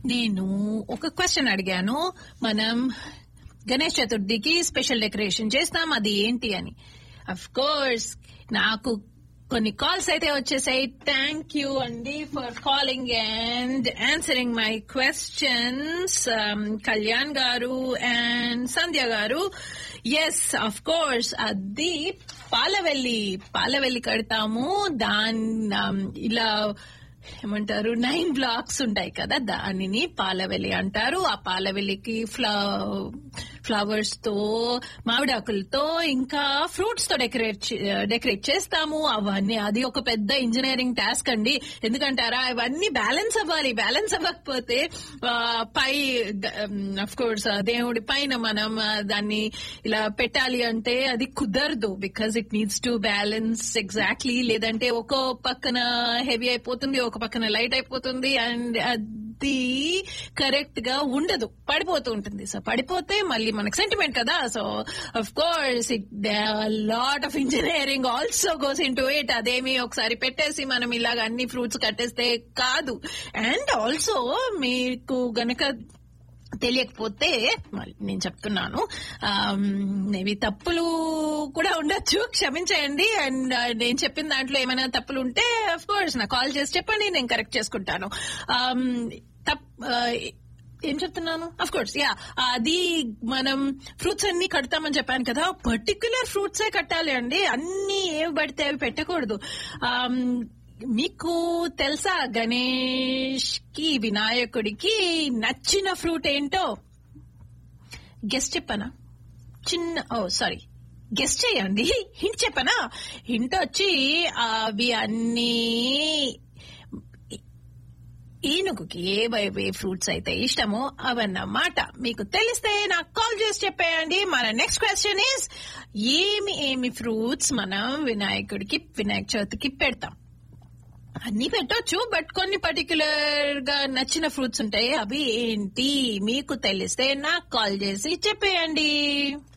నేను ఒక క్వశ్చన్ అడిగాను మనం గణేష్ చతుర్థికి స్పెషల్ డెకరేషన్ చేస్తాం అది ఏంటి అని అఫ్ కోర్స్ నాకు కొన్ని కాల్స్ అయితే వచ్చేసాయి థ్యాంక్ యూ అండి for calling and answering my questions Kalyan గారు అండ్ సంధ్య గారు ఎస్ అఫ్ కోర్స్ అది పాలవెల్లి పాలవెల్లి కడతాము దాని ఇలా ఏమంటారు నైన్ బ్లాక్స్ ఉంటాయి కదా దానిని పాలవెల్లి అంటారు ఆ పాలవెల్లికి ఫ్లా ఫ్లవర్స్ తో మామిడాకులతో ఇంకా ఫ్రూట్స్ తో డెకరేట్ డెకరేట్ చేస్తాము అవన్నీ అది ఒక పెద్ద ఇంజనీరింగ్ టాస్క్ అండి ఎందుకంటారా అవన్నీ బ్యాలెన్స్ అవ్వాలి బ్యాలెన్స్ అవ్వకపోతే ఆ, పై అఫ్ కోర్స్ దేవుడి పైన మనం ఆ, దాన్ని ఇలా పెట్టాలి అంటే అది కుదరదు because it needs to balance exactly లేదంటే ఒక్కో పక్కన హెవీ అయిపోతుంది ఒక పక్కన లైట్ అయిపోతుంది అండ్ అది కరెక్ట్ గా ఉండదు పడిపోతూ ఉంటుంది సో పడిపోతే మళ్ళీ మనకు సెంటిమెంట్ కదా so of course it lot of engineering also goes into it అదేమి ఒకసారి పెట్టేసి మనం ఇలాగ అన్ని ఫ్రూట్స్ కట్టేస్తే కాదు అండ్ ఆల్సో మీకు గనక తెలియకపోతే మళ్ళీ నేను చెప్తున్నాను మేబీ తప్పులు కూడా ఉండొచ్చు క్షమించేయండి అండ్ నేను చెప్పిన దాంట్లో ఏమైనా తప్పులు ఉంటే అఫ్ కోర్స్ నా కాల్ చేసి చెప్పండి నేను కరెక్ట్ చేసుకుంటాను Um, తప్ ఆ, ఏం చెప్తున్నాను అఫ్ కోర్స్ యా అది మనం ఫ్రూట్స్ అన్ని కడతామని చెప్పాను కదా పర్టికులర్ ఫ్రూట్సే కట్టాలి అండి అన్ని ఏవి పడితే అవి పెట్టకూడదు Um, మీకు తెలుసా గణేష్ కి వినాయకుడికి నచ్చిన ఫ్రూట్ ఏంటో గెస్ట్ చెప్పనా చిన్న ఓ సారీ గెస్ట్ చేయండి హింట్ చెప్పనా హింట్ వచ్చి అవి అన్ని ఈనుగుకి ఏ ఫ్రూట్స్ అయితే ఇష్టమో అవన్నమాట మీకు తెలిస్తే నాకు కాల్ చేసి చెప్పేయండి మన నెక్స్ట్ క్వశ్చన్ ఈస్ ఏమి ఏమి ఫ్రూట్స్ మనం వినాయకుడికి వినాయక చవితికి పెడతాం అన్ని పెట్టొచ్చు బట్ కొన్ని పర్టికులర్ గా నచ్చిన ఫ్రూట్స్ ఉంటాయి అవి ఏంటి మీకు తెలిస్తే నాకు కాల్ చేసి చెప్పేయండి